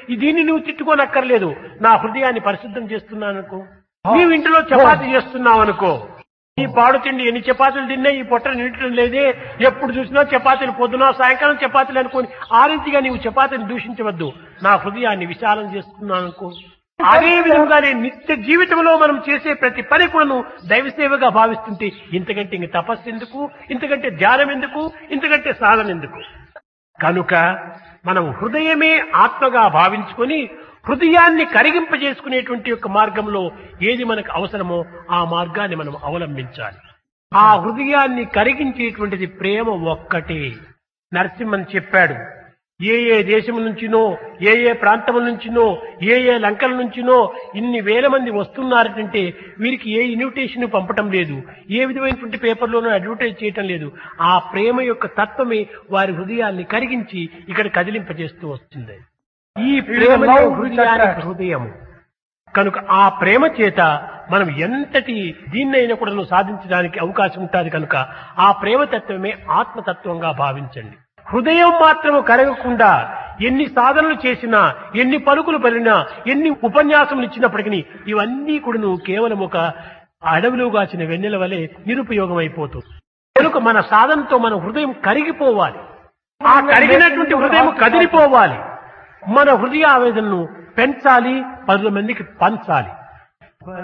ఈ దీన్ని నువ్వు తిట్టుకోనక్కర్లేదు నా హృదయాన్ని పరిశుద్ధం చేస్తున్నాను అనుకో నీవు ఇంటిలో చపాతి చేస్తున్నావు అనుకో ఈ పాడు తిండి ఎన్ని చపాతీలు తిన్నా ఈ పొట్ట నిండటం లేదే ఎప్పుడు చూసినా చపాతీలు పొద్దున సాయంకాలం చపాతీలు అనుకోని ఆరింటిగా నీవు చపాతీని దూషించవద్దు నా హృదయాన్ని విశాలం చేస్తున్నాను అనుకో అదే విధంగానే నిత్య జీవితంలో మనం చేసే ప్రతి పని కూడాను దైవ సేవగా భావిస్తుంటే ఇంతకంటే ఇంక తపస్సు ఎందుకు ఇంతకంటే ధ్యానం ఎందుకు ఇంతకంటే సాధన ఎందుకు కనుక మనం హృదయమే ఆత్మగా భావించుకొని హృదయాన్ని కరిగింపజేసుకునేటువంటి యొక్క మార్గంలో ఏది మనకు అవసరమో ఆ మార్గాన్ని మనం అవలంబించాలి ఆ హృదయాన్ని కరిగించేటువంటిది ప్రేమ ఒక్కటే నరసింహన్ చెప్పాడు ఏ ఏ దేశం నుంచినో ఏ ఏ ప్రాంతం నుంచినో ఏ ఏ లంకల నుంచినో ఇన్ని వేల మంది వస్తున్నారంటే వీరికి ఏ ఇన్విటేషన్ పంపటం లేదు ఏ విధమైనటువంటి పేపర్లోనూ అడ్వర్టైజ్ చేయటం లేదు ఆ ప్రేమ యొక్క తత్వమే వారి హృదయాన్ని కరిగించి ఇక్కడ కదిలింపజేస్తూ వస్తుంది ఈ ప్రేమ హృదయానికి హృదయము కనుక ఆ ప్రేమ చేత మనం ఎంతటి దీన్నైనా కూడా సాధించడానికి అవకాశం ఉంటుంది కనుక ఆ ప్రేమ తత్వమే ఆత్మతత్వంగా భావించండి హృదయం మాత్రము కరగకుండా ఎన్ని సాధనలు చేసినా ఎన్ని పలుకులు పలినా ఎన్ని ఉపన్యాసములు ఇచ్చినప్పటికీ ఇవన్నీ కూడా కేవలం ఒక అడవిలో కాచిన వెన్నెల వలె నిరుపయోగం అయిపోతుంది కనుక మన సాధనతో మన హృదయం కరిగిపోవాలి ఆ కరిగినటువంటి హృదయం కదిలిపోవాలి మన హృదయ ఆవేదనను పెంచాలి పది మందికి పంచాలి